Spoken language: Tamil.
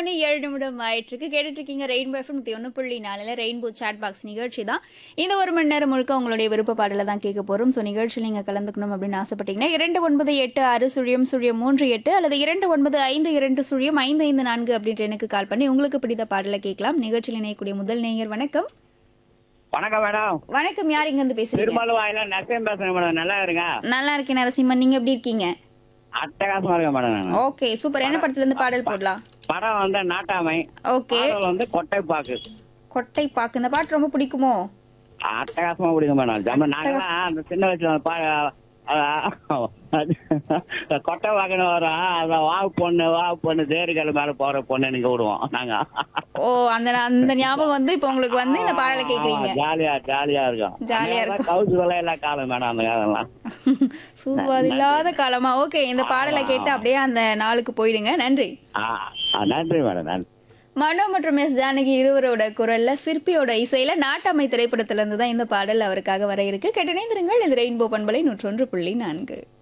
மணி ஏழு நிமிடம் ஆயிட்டிருக்கு கேட்டுட்டு இருக்கீங்க ரெயின்போ எஃப்எம் நூற்றி ஒன்று புள்ளி நாலில் ரெயின்போ சாட் பாக்ஸ் நிகழ்ச்சி தான் இந்த ஒரு மணி நேரம் முழுக்க உங்களுடைய விருப்ப பாடலை தான் கேட்க போகிறோம் ஸோ நிகழ்ச்சியில் நீங்கள் கலந்துக்கணும் அப்படின்னு ஆசைப்பட்டீங்கன்னா இரண்டு ஒன்பது எட்டு ஆறு சுழியம் சுழியம் மூன்று எட்டு அல்லது இரண்டு ஒன்பது ஐந்து இரண்டு சுழியம் ஐந்து ஐந்து நான்கு அப்படின்ற எனக்கு கால் பண்ணி உங்களுக்கு பிடித்த பாடலை கேட்கலாம் நிகழ்ச்சியில் இணையக்கூடிய முதல் நேயர் வணக்கம் வணக்கம் மேடம் வணக்கம் யார் இங்கேருந்து பேசுறீங்க திருமல வாயில நரசிம் பேசுறேன் மேடம் நல்லா இருங்க நல்லா இருக்கேன் நரசிம்மன் நீங்க எப்படி இருக்கீங்க அட்டகாசமா இருக்கேன் மேடம் நான் ஓகே சூப்பர் என்ன படத்துல இருந்து பாடல் போடலாம் படம் வந்து நாட்டாமை ஓகே பாடல் வந்து கொட்டை பாக்கு கொட்டை பாக்கு இந்த பாட்டு ரொம்ப பிடிக்குமோ அட்டகாசமா பிடிக்கும் மேடம் ஜம்ம நாங்களாம் அந்த சின்ன வயசுல பா அது கொட்டை பாக்குன்னு வரும் அத வாவு பொண்ணு வாவு பொண்ணு தேர்கல் மேல போற பொண்ணு நீங்க விடுவோம் நாங்க ஓ அந்த அந்த ஞாபகம் வந்து இப்போ உங்களுக்கு வந்து இந்த பாடலை கேக்குறீங்க ஜாலியா ஜாலியா இருக்கும் ஜாலியா இருக்கும். கவுச்சு வேலை எல்லா காலம் மேடம் அந்த காலம்லாம் சூழ்வாது இல்லாத காலமா ஓகே இந்த பாடலை கேட்டு அப்படியே அந்த நாளுக்கு போயிடுங்க நன்றி ஆ ஆ, நன்றி மேடம் நன்றி மனோ மற்றும் எஸ் ஜானகி இருவரோட குரல்ல சிற்பியோட இசையில நாட்டம்மை திரைப்படத்துல இருந்து தான் இந்த பாடல் அவருக்காக வர இருக்கு கேட்டிணைந்திருங்கள் இது ரெயின்போ பண்பலை நூற்றொன்று புள்ளி நான்கு